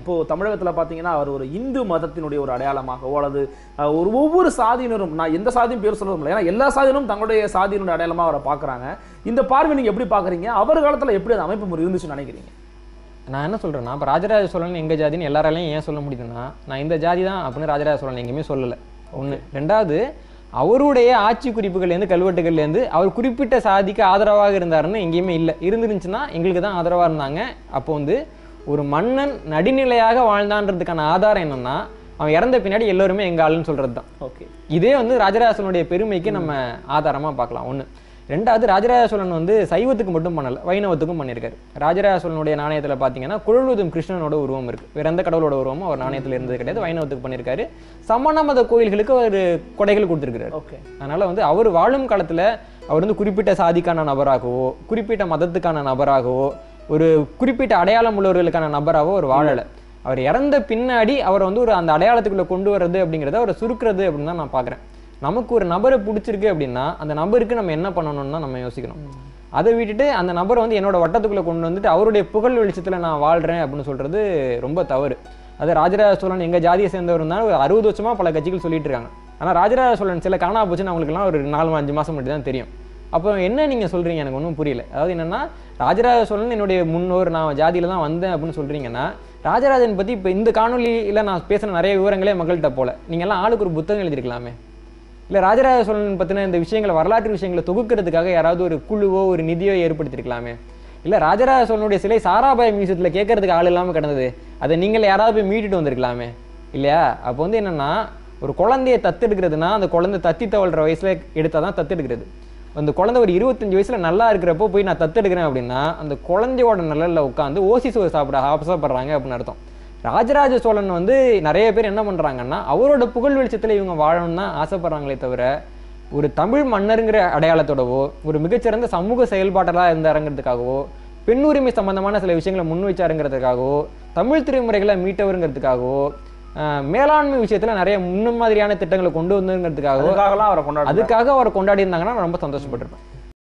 இப்போ தமிழகத்துல பாத்தீங்கன்னா அவர் ஒரு இந்து மதத்தினுடைய ஒரு அடையாளமாகவோ அல்லது அஹ், ஒரு ஒவ்வொரு சாதியினரும் நான் எந்த சாதியும் பேர் சொல்ல முடியல ஏன்னா எல்லா சாதியினரும் தங்களுடைய சாதியினுடைய அடையாளமா அவரை பார்க்கறாங்க இந்த பார்வை நீங்க எப்படி பாக்குறீங்க அவர் காலத்துல எப்படி அந்த அமைப்பு முறை இருந்துச்சுன்னு நினைக்கிறீங்க நான் என்ன சொல்றேன்னா இப்போ ராஜராஜ சோழன் எங்க ஜாதின்னு எல்லாராலையும் ஏன் சொல்ல முடியுதுன்னா நான் இந்த ஜாதி தான் அப்படின்னு ராஜராஜ சோழன் எங்கேயுமே சொல்லலை ஒன்று ரெண்டாவது அவருடைய ஆட்சி குறிப்புகள்லேருந்து கல்வெட்டுகள்லேருந்து அவர் குறிப்பிட்ட சாதிக்கு ஆதரவாக இருந்தாருன்னு எங்கேயுமே இல்லை இருந்துருந்துச்சுன்னா எங்களுக்கு தான் ஆதரவாக இருந்தாங்க அப்போ வந்து ஒரு மன்னன் நடுநிலையாக வாழ்ந்தான்றதுக்கான ஆதாரம் என்னன்னா அவன் இறந்த பின்னாடி எல்லோருமே எங்க ஆளுன்னு சொல்றது தான் ஓகே இதே வந்து ராஜராஜ சோழனுடைய பெருமைக்கு நம்ம ஆதாரமா பார்க்கலாம் ஒண்ணு ரெண்டாவது ராஜராஜ சோழன் வந்து சைவத்துக்கு மட்டும் பண்ணல வைணவத்துக்கும் பண்ணியிருக்காரு ராஜராஜ சோழனுடைய நாணயத்துல பாத்தீங்கன்னா குழலுதும் கிருஷ்ணனோட உருவம் இருக்கு வேற எந்த கடவுளோட உருவமும் அவர் நாணயத்துல இருந்தது கிடையாது வைணவத்துக்கு பண்ணியிருக்காரு சமண மத கோயில்களுக்கு அவர் கொடைகள் கொடுத்திருக்கிறாரு ஓகே அதனால வந்து அவர் வாழும் காலத்துல அவர் வந்து குறிப்பிட்ட சாதிக்கான நபராகவோ குறிப்பிட்ட மதத்துக்கான நபராகவோ ஒரு குறிப்பிட்ட அடையாளம் உள்ளவர்களுக்கான நபராகவோ அவர் வாழல அவர் இறந்த பின்னாடி அவரை வந்து ஒரு அந்த அடையாளத்துக்குள்ள கொண்டு வர்றது அப்படிங்கிறத அவரை சுருக்குறது அப்படின்னு தான் நான் பார்க்குறேன் நமக்கு ஒரு நபரை பிடிச்சிருக்கு அப்படின்னா அந்த நபருக்கு நம்ம என்ன பண்ணணும்னு தான் நம்ம யோசிக்கணும் அதை விட்டுட்டு அந்த நபரை வந்து என்னோட வட்டத்துக்குள்ள கொண்டு வந்துட்டு அவருடைய புகழ் வெளிச்சத்துல நான் வாழ்றேன் அப்படின்னு சொல்றது ரொம்ப தவறு அது ராஜராஜ சோழன் எங்க ஜாதியை சேர்ந்தவர் தான் ஒரு அறுபது வருஷமா பல கட்சிகள் சொல்லிட்டு இருக்காங்க ஆனா ராஜராஜ சோழன் சில காணா போச்சுன்னு அவங்களுக்குலாம் ஒரு நாலு அஞ்சு மாசம் மட்டும் தான் தெரியும் அப்போ என்ன நீங்க சொல்றீங்க எனக்கு ஒன்றும் புரியல அதாவது என்னன்னா ராஜராஜ சோழன் என்னுடைய முன்னோர் நான் ஜாதியில தான் வந்தேன் அப்படின்னு சொல்றீங்கன்னா ராஜராஜன் பத்தி இப்போ இந்த காணொலியில நான் பேசின நிறைய விவரங்களே மக்கள்கிட்ட போல நீங்க எல்லாம் ஆளுக்கு ஒரு புத்தகம் எழுதிருக்கலாமே இல்ல ராஜராஜ சோழன் பத்தின இந்த விஷயங்களை வரலாற்று விஷயங்களை தொகுக்கிறதுக்காக யாராவது ஒரு குழுவோ ஒரு நிதியோ ஏற்படுத்திருக்கலாமே இல்ல ராஜராஜ சோழனுடைய சிலை சாராபாய் மியூசியத்துல கேட்கறதுக்கு ஆள் இல்லாம கிடந்தது அதை நீங்களே யாராவது போய் மீட்டுட்டு வந்திருக்கலாமே இல்லையா அப்போ வந்து என்னன்னா ஒரு குழந்தைய தத்தெடுக்கிறதுனா அந்த குழந்தை தத்தி தவழ்ற வயசுல எடுத்தாதான் தத்தெடுக்கிறது அந்த குழந்தை ஒரு இருபத்தஞ்சு வயசுல நல்லா இருக்கிறப்போ போய் நான் தத்தெடுக்கிறேன் அப்படின்னா அந்த குழந்தையோட நிழல்ல உட்காந்து ஓசி சோறு சாப்பிட ஆசைப்படுறாங்க அப்படின்னு அர்த்தம் ராஜராஜ சோழன் வந்து நிறைய பேர் என்ன பண்றாங்கன்னா அவரோட புகழ் வெளிச்சத்துல இவங்க வாழணும்னு தான் ஆசைப்படுறாங்களே தவிர ஒரு தமிழ் மன்னருங்கிற அடையாளத்தோடவோ ஒரு மிகச்சிறந்த சமூக செயல்பாட்டலாக இருந்தாருங்கிறதுக்காகவோ பெண் உரிமை சம்பந்தமான சில விஷயங்களை முன் வச்சாருங்கிறதுக்காகவோ தமிழ் திருமுறைகளை மீட்டவருங்கிறதுக்காகவோ ஆஹ், மேலாண்மை விஷயத்துல நிறைய முன்ன மாதிரியான திட்டங்களை கொண்டு வந்துங்கிறதுக்காகவோ அதுக்காகலாம் அவரை கொண்டாடுறாங்க அதுக்காக அவரை கொண்டாடி இருந்தாங்கன்னா நான் ரொம்ப சந்தோஷப்பட்டிருப்பேன்